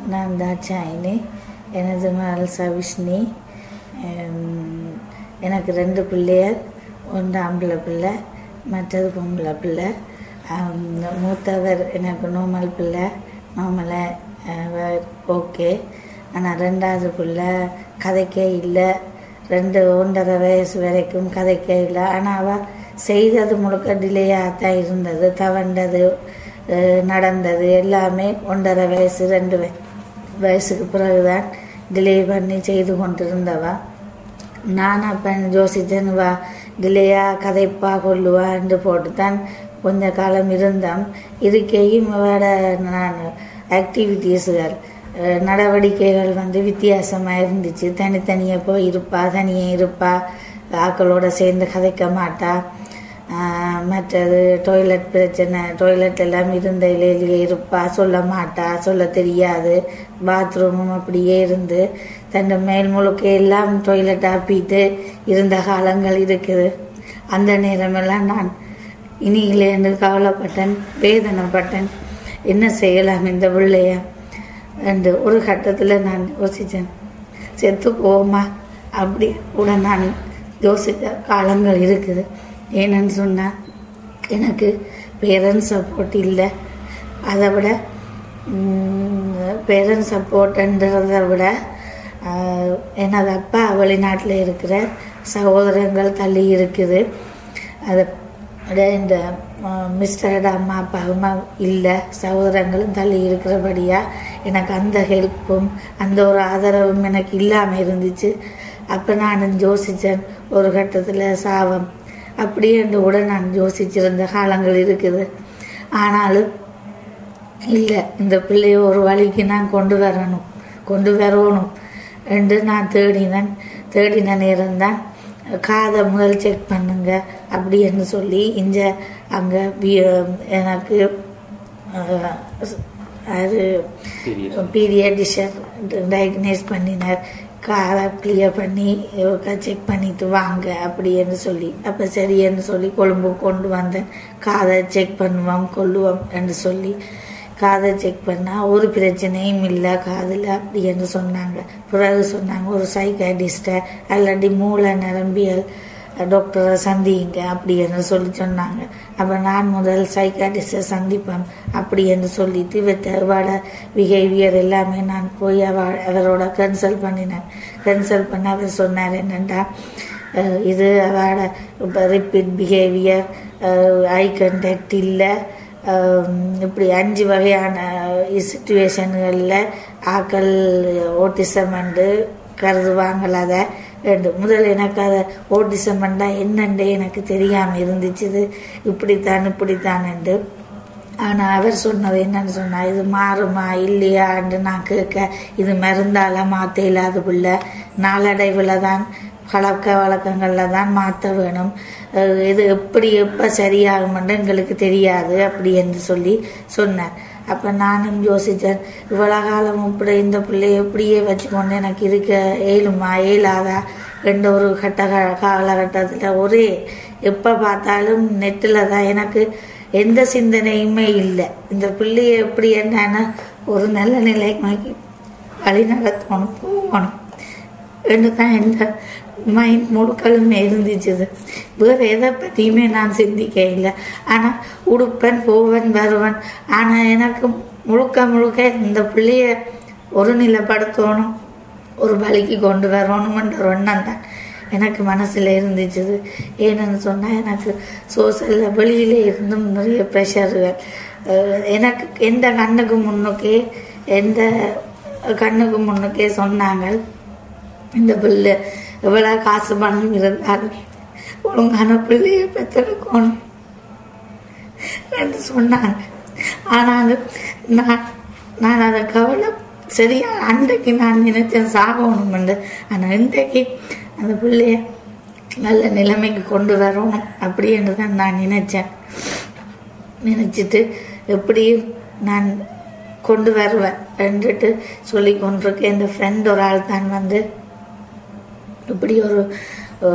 நான் தாட்சாயினி எனது மகள் சவிஷ்ணி ஹம், எனக்கு ரெண்டு பிள்ளையர் ஒன்று ஆம்பளை பிள்ளை மற்றது பொம்பளை பிள்ளை ஹம், மூத்தவர் எனக்கு நோமல் பிள்ளை நோமலை ஓகே ஆனால் ரெண்டாவது பிள்ளை கதைக்கே இல்லை ரெண்டு ஒன்றரை வயசு வரைக்கும் கதைக்கே இல்லை ஆனால் அவள் செய்தது முழுக்க டிலேயாக தான் இருந்தது தவண்டது அஹ், நடந்தது எல்லாமே ஒன்றரை வயசு ரெண்டு வய வயசுக்கு பிறகுதான் டிலே பண்ணி செய்து கொண்டிருந்தவா நான் அப்போ யோசித்தேன் வா டிலேயா கதைப்பா கொள்ளுவான்னு போட்டு தான் கொஞ்ச காலம் இருந்தோம் இருக்கையும் அவட நான் ஆக்டிவிட்டீஸுகள் அஹ், நடவடிக்கைகள் வந்து வித்தியாசமாக இருந்துச்சு தனித்தனியாக போய் இருப்பா தனியாக இருப்பா ஆக்களோட சேர்ந்து கதைக்க மாட்டா ஆஹ், மற்றது டாய்லெட் பிரச்சனை டாய்லெட் எல்லாம் இருந்த இலையிலேயே இருப்பா சொல்ல மாட்டா சொல்ல தெரியாது பாத்ரூமும் அப்படியே இருந்து தன் மேல் முழுக்க எல்லாம் டாய்லெட் ஆப்பிட்டு இருந்த காலங்கள் இருக்குது அந்த நேரமெல்லாம் நான் இனியிலேருந்து கவலைப்பட்டேன் வேதனைப்பட்டேன் என்ன செய்யலாம் இந்த பிள்ளைய என்று ஒரு கட்டத்தில் நான் யோசித்தேன் செத்து போமா அப்படி கூட நான் யோசித்த காலங்கள் இருக்குது ஏன்னு சொன்னால் எனக்கு பேரண்ட்ஸ் சப்போர்ட் இல்லை அதை விட பேரண்ட்ஸ் சப்போர்ட்ன்றதை விட ஆஹ், எனது அப்பா வெளிநாட்டில் இருக்கிற சகோதரங்கள் தள்ளி இருக்குது அதை விட இந்த மிஸ்டரோட அம்மா அப்பாவுமா இல்லை சகோதரங்களும் தள்ளி இருக்கிறபடியாக எனக்கு அந்த ஹெல்ப்பும் அந்த ஒரு ஆதரவும் எனக்கு இல்லாமல் இருந்துச்சு அப்போ நான் யோசித்தேன் ஒரு கட்டத்தில் சாவம் அப்படியே கூட நான் யோசிச்சிருந்த காலங்கள் இருக்குது ஆனாலும் இல்லை இந்த பிள்ளைய ஒரு வழிக்கு நான் கொண்டு வரணும் கொண்டு வரணும் என்று நான் தேடினேன் தேடின நேரம் தான் காதை முதல் செக் பண்ணுங்க அப்படின்னு சொல்லி இங்க அங்கே எனக்கு அஹ், அது பீரியடிஷன் டயக்னைஸ் பண்ணினார் காரை கிளியர் பண்ணி செக் பண்ணிட்டு வாங்க அப்படின்னு சொல்லி அப்போ சரின்னு சொல்லி கொழும்பு கொண்டு வந்தேன் காதை செக் பண்ணுவோம் கொள்ளுவோம் என்று சொல்லி காதை செக் பண்ணால் ஒரு பிரச்சனையும் இல்லை காதில் அப்படின்னு சொன்னாங்க பிறகு சொன்னாங்க ஒரு சைக்காட்டிஸ்ட்டை அல்லாட்டி மூளை நரம்பியல் டாக்டரை சந்திங்க அப்படின்னு சொல்லி சொன்னாங்க அப்போ நான் முதல் சைக்காட்டிஸ்டை சந்திப்பேன் அப்படி என்று சொல்லிட்டு இவட பிஹேவியர் எல்லாமே நான் போய் அவ அவரோட கன்சல்ட் பண்ணினேன் கன்சல்ட் பண்ண அவர் சொன்னார் என்னென்னா அஹ் இது அவட இப்போ ரிப்பீட் பிஹேவியர் ஐ கண்டக்ட் இல்லை இப்படி அஞ்சு வகையான சுச்சுவேஷன்களில் ஆக்கள் ஓட்டிசம் என்று கருதுவாங்கள் அதை ரெண்டு முதல் எனக்கு அதை ஓட்டிசம் பண்ணால் என்னண்டு எனக்கு தெரியாமல் இருந்துச்சு இது இப்படித்தான் இப்படித்தான்ண்டு ஆனால் அவர் சொன்னது என்னன்னு சொன்னா இது மாறுமா இல்லையான்னு நான் கேட்க இது மருந்தால மாற்ற இல்லாத பிள்ளை நாளடைவில் தான் பழக்க வழக்கங்களில் தான் மாற்ற வேணும் அஹ் இது எப்படி எப்போ சரியாகும்னு எங்களுக்கு தெரியாது அப்படி என்று சொல்லி சொன்னார் அப்போ நானும் யோசித்தேன் இவ்வளோ காலம் இப்படி இந்த பிள்ளைய இப்படியே வச்சுக்கொண்டு எனக்கு இருக்க ஏழுமா ஏழாதா என்ற ஒரு கட்ட காலகட்டத்தில் ஒரே எப்போ பார்த்தாலும் நெட்டில் தான் எனக்கு எந்த சிந்தனையுமே இல்லை இந்த பிள்ளைய எப்படி என்னன்னா ஒரு நல்ல நிலைக்கு வழி நடத்தணும் போகணும் என்று தான் எந்த மைண்ட் முழுக்களுமே இருந்துச்சுது வேறு எதை பற்றியுமே நான் சிந்திக்க இல்லை ஆனால் உடுப்பன் போவன் வருவன் ஆனால் எனக்கு முழுக்க முழுக்க இந்த பிள்ளைய ஒரு நிலைப்படுத்தணும் ஒரு வழிக்கு கொண்டு வரணுமென்ற ஒரு எண்ணம் தான் எனக்கு மனசில் இருந்துச்சுது ஏன்னு சொன்னால் எனக்கு சோசியலில் வெளியில இருந்தும் நிறைய ப்ரெஷர்கள் எனக்கு எந்த கண்ணுக்கு முன்னுக்கே எந்த கண்ணுக்கு முன்னுக்கே சொன்னாங்க இந்த பிள்ளை எவ்வளோ காசு பணம் இருந்தாலும் ஒழுங்கான பிள்ளைய பெற்றெடுக்கணும் என்று சொன்னாங்க ஆனாலும் நான் நான் அதை கவலை சரியா அன்றைக்கு நான் நினைச்சேன் சாகணும்னு ஆனால் இன்றைக்கு அந்த பிள்ளைய நல்ல நிலைமைக்கு கொண்டு வரணும் அப்படின்னு தான் நான் நினைச்சேன் நினச்சிட்டு எப்படியும் நான் கொண்டு வருவேன் என்றுட்டு சொல்லி கொண்டிருக்கேன் இந்த ஃப்ரெண்ட் ஒரு ஆள் தான் வந்து இப்படி ஒரு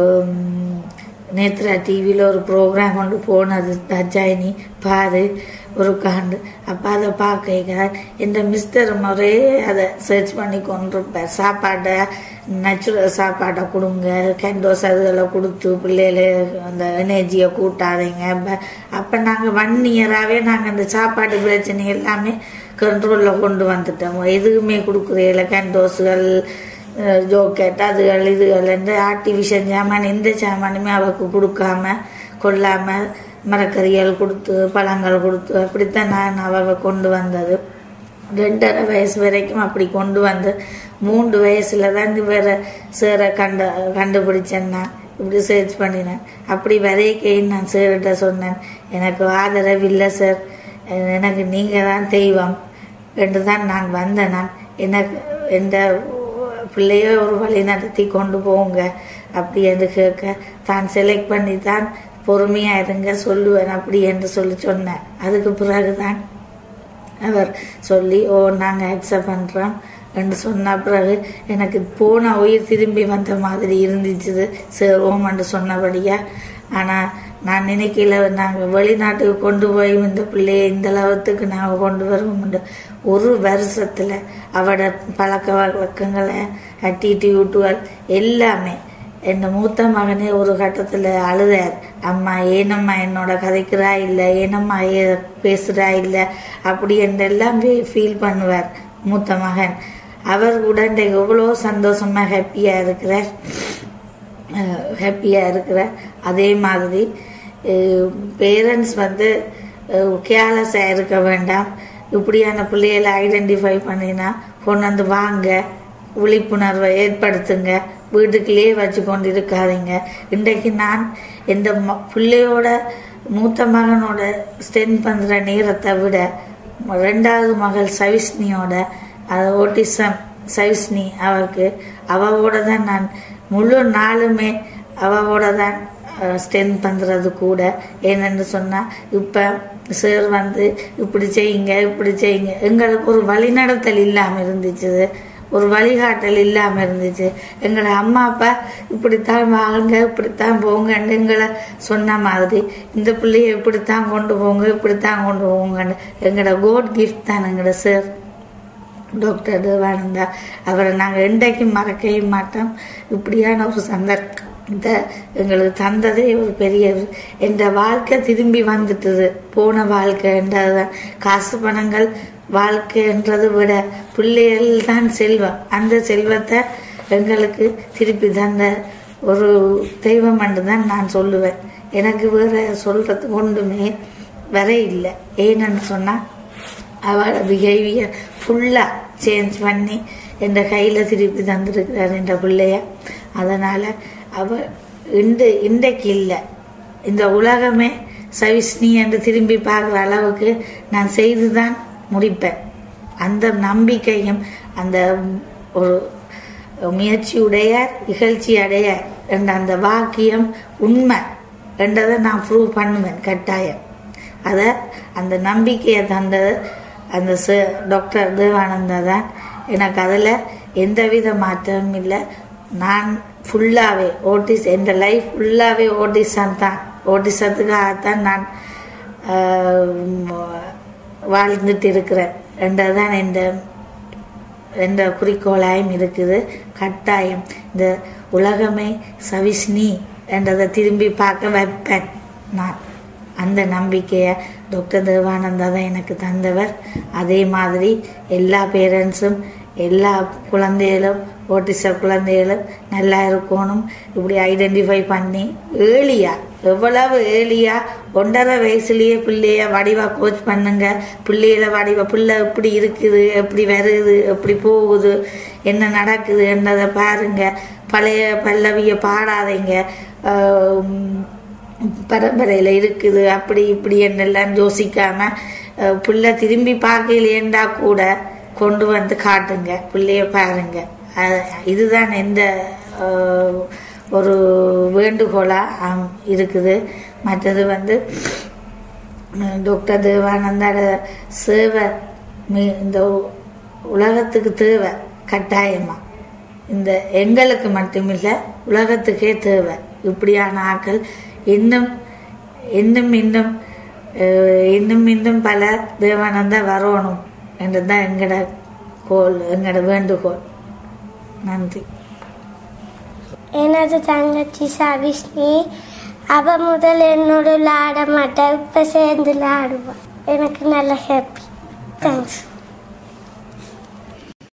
நேத்ரா டிவியில் ஒரு ப்ரோக்ராம் கொண்டு போனது தஜாயினி பாரு ஒரு காண்டு அப்போ அதை பார்க்க இந்த மிஸ்டர் ஒரே அதை சர்ச் பண்ணி கொண்டிருப்பார் சாப்பாட்டை நேச்சுரல் சாப்பாட்டை கொடுங்க கேண்டோஸ் அதுகளை கொடுத்து பிள்ளைகள அந்த எனர்ஜியை கூட்டாதீங்க அப்போ நாங்கள் ஒன் இயராகவே நாங்கள் அந்த சாப்பாடு பிரச்சனை எல்லாமே கண்ட்ரோலில் கொண்டு வந்துட்டோம் எதுவுமே கொடுக்குறதில்ல கேண்டோஸுகள் ஜோக்கெட் அதுகள் இதுகள் இந்த ஆர்டிஃபிஷியல் சாமான் எந்த சாமானுமே அவருக்கு கொடுக்காம கொள்ளாம மரக்கறிகள் கொடுத்து பழங்கள் கொடுத்து அப்படித்தான் நான் அவ கொண்டு வந்தது ரெண்டரை வயசு வரைக்கும் அப்படி கொண்டு வந்து மூன்று வயசுல தான் வேற சேரை கண்ட கண்டுபிடிச்சேன்னா இப்படி சர்ச் பண்ணினேன் அப்படி வரைக்கையும் நான் சேர்கிட்ட சொன்னேன் எனக்கு ஆதரவு இல்லை சார் எனக்கு நீங்கள் தான் தெய்வம் என்று தான் நான் வந்தேன் நான் எனக்கு எந்த பிள்ளைய ஒரு வழி நடத்தி கொண்டு போங்க அப்படி என்று கேட்க தான் செலக்ட் பண்ணி தான் பொறுமையா இருங்க சொல்லுவேன் அப்படி என்று சொல்லி சொன்னேன் அதுக்கு பிறகுதான் அவர் சொல்லி ஓ நாங்கள் அக்செப்ட் பண்ணுறோம் என்று சொன்ன பிறகு எனக்கு போன உயிர் திரும்பி வந்த மாதிரி இருந்துச்சு சேருவோம் என்று சொன்னபடியா ஆனால் நான் நினைக்கல நாங்கள் வெளிநாட்டுக்கு கொண்டு போய் இந்த பிள்ளைய இந்த அளவுக்கு நாங்கள் கொண்டு வருவோம் ஒரு வருஷத்தில் அவட பழக்க வழக்கங்களை ஆட்டிடியூட்டுகள் எல்லாமே என் மூத்த மகனே ஒரு கட்டத்தில் அழுதார் அம்மா ஏனம்மா என்னோட கதைக்கிறா இல்லை ஏனம்மா ஏ பேசுகிறா இல்லை அப்படி என்றெல்லாம் ஃபீல் பண்ணுவார் மூத்த மகன் அவர் கூட இன்றைக்கு எவ்வளோ சந்தோஷமாக ஹாப்பியாக இருக்கிறார் ஹாப்பியாக இருக்கிறார் அதே மாதிரி பேரண்ட்ஸ் வந்து கேர்லெஸ்ஸாக இருக்க வேண்டாம் இப்படியான பிள்ளைகளை ஐடென்டிஃபை பண்ணினா கொண்டு வந்து வாங்க விழிப்புணர்வை ஏற்படுத்துங்க வீட்டுக்குள்ளேயே வச்சு கொண்டு இருக்காதீங்க இன்றைக்கு நான் எந்த பிள்ளையோட மூத்த மகனோட ஸ்டென் பண்ணுற நேரத்தை விட ரெண்டாவது மகள் சவிஷ்ணியோட அது ஓட்டிசம் சவிஷ்ணி அவருக்கு அவவோட தான் நான் முழு நாளுமே அவவோட தான் ஸ்டென் பண்ணுறது கூட ஏனென்று சொன்னால் இப்போ சார் வந்து இப்படி செய்யுங்க இப்படி செய்யுங்க எங்களுக்கு ஒரு வழிநடத்தல் இல்லாமல் இருந்துச்சு ஒரு வழிகாட்டல் இல்லாமல் இருந்துச்சு எங்களை அம்மா அப்பா இப்படித்தான் வாங்க இப்படித்தான் போங்கன்னு எங்களை சொன்ன மாதிரி இந்த பிள்ளைய இப்படித்தான் கொண்டு போங்க இப்படித்தான் கொண்டு போங்கன்னு எங்களோட கோட் கிஃப்ட் தான் எங்களோட சார் டாக்டர் தேவானந்தா அவரை நாங்கள் என்றைக்கும் மறக்கவே மாட்டோம் இப்படியான ஒரு சந்தர்ப்பம் இந்த எங்களுக்கு தந்ததே ஒரு பெரிய என்ற வாழ்க்கை திரும்பி வந்துட்டுது போன வாழ்க்கைன்றதுதான் காசு பணங்கள் வாழ்க்கைன்றதை விட பிள்ளைகள் தான் செல்வம் அந்த செல்வத்தை எங்களுக்கு திருப்பி தந்த ஒரு தெய்வம் என்று தான் நான் சொல்லுவேன் எனக்கு வேற சொல்றதுக்கு ஒன்றுமே வர இல்லை ஏன்னு சொன்னால் அவளோட பிஹேவியர் ஃபுல்லாக சேஞ்ச் பண்ணி என்ற கையில் திருப்பி தந்திருக்கிறார் என்ற பிள்ளைய அதனால் அவ இன்று இன்றைக்கு இல்லை இந்த உலகமே சவிஷ்ணி என்று திரும்பி பார்க்குற அளவுக்கு நான் செய்து தான் முடிப்பேன் அந்த நம்பிக்கையும் அந்த ஒரு முயற்சியுடைய இகழ்ச்சி அடைய என்ற அந்த வாக்கியம் உண்மை என்றதை நான் ப்ரூவ் பண்ணுவேன் கட்டாயம் அதை அந்த நம்பிக்கையை தந்தது அந்த டாக்டர் தேவானந்தா தான் எனக்கு அதில் எந்தவித மாற்றமும் இல்லை நான் ஃபுல்லாகவே ஓட்டிஸ் என் லைஃப் ஃபுல்லாகவே ஓட்டிசம் தான் ஓட்டிசத்துக்காகத்தான் நான் வாழ்ந்துட்டு இருக்கிறேன் என்றதான் எந்த என்ற குறிக்கோளாயும் இருக்குது கட்டாயம் இந்த உலகமே சவிஷ்ணி என்றதை திரும்பி பார்க்க வைப்பேன் நான் அந்த நம்பிக்கையை டாக்டர் தேவானந்தா தான் எனக்கு தந்தவர் அதே மாதிரி எல்லா பேரண்ட்ஸும் எல்லா குழந்தைகளும் ஓட்டிச குழந்தைகளும் நல்லா இருக்கணும் இப்படி ஐடென்டிஃபை பண்ணி ஏழியா எவ்வளவு ஏழியா ஒன்றரை வயசுலயே பிள்ளைய வடிவா கோச் பண்ணுங்க பிள்ளைகள வடிவா பிள்ளை எப்படி இருக்குது எப்படி வருது எப்படி போகுது என்ன நடக்குது என்னதை பாருங்க பழைய பல்லவிய பாடாதீங்க பரம்பரையில் இருக்குது அப்படி இப்படி என்னெல்லாம் யோசிக்காம பிள்ளை திரும்பி பார்க்கலையேண்டா கூட கொண்டு வந்து காட்டுங்க பிள்ளைய பாருங்க இதுதான் எந்த ஒரு வேண்டுகோளாக இருக்குது மற்றது வந்து டாக்டர் தேவானந்தாட சேவை இந்த உலகத்துக்கு தேவை கட்டாயமா இந்த எங்களுக்கு மட்டுமில்லை உலகத்துக்கே தேவை இப்படியான ஆக்கள் இன்னும் இன்னும் இன்னும் அஹ் இன்னும் இன்னும் பல தேவானந்தா வரணும் என்று தான் எங்களோட கோல் எங்களோட வேண்டுகோள் நன்றி எனது தங்கச்சி சவிஷ்ணி அவ முதல் என்னோட விளையாட மாட்டா இப்ப சேர்ந்து விளையாடுவா எனக்கு நல்ல ஹாப்பி தேங்க்ஸ்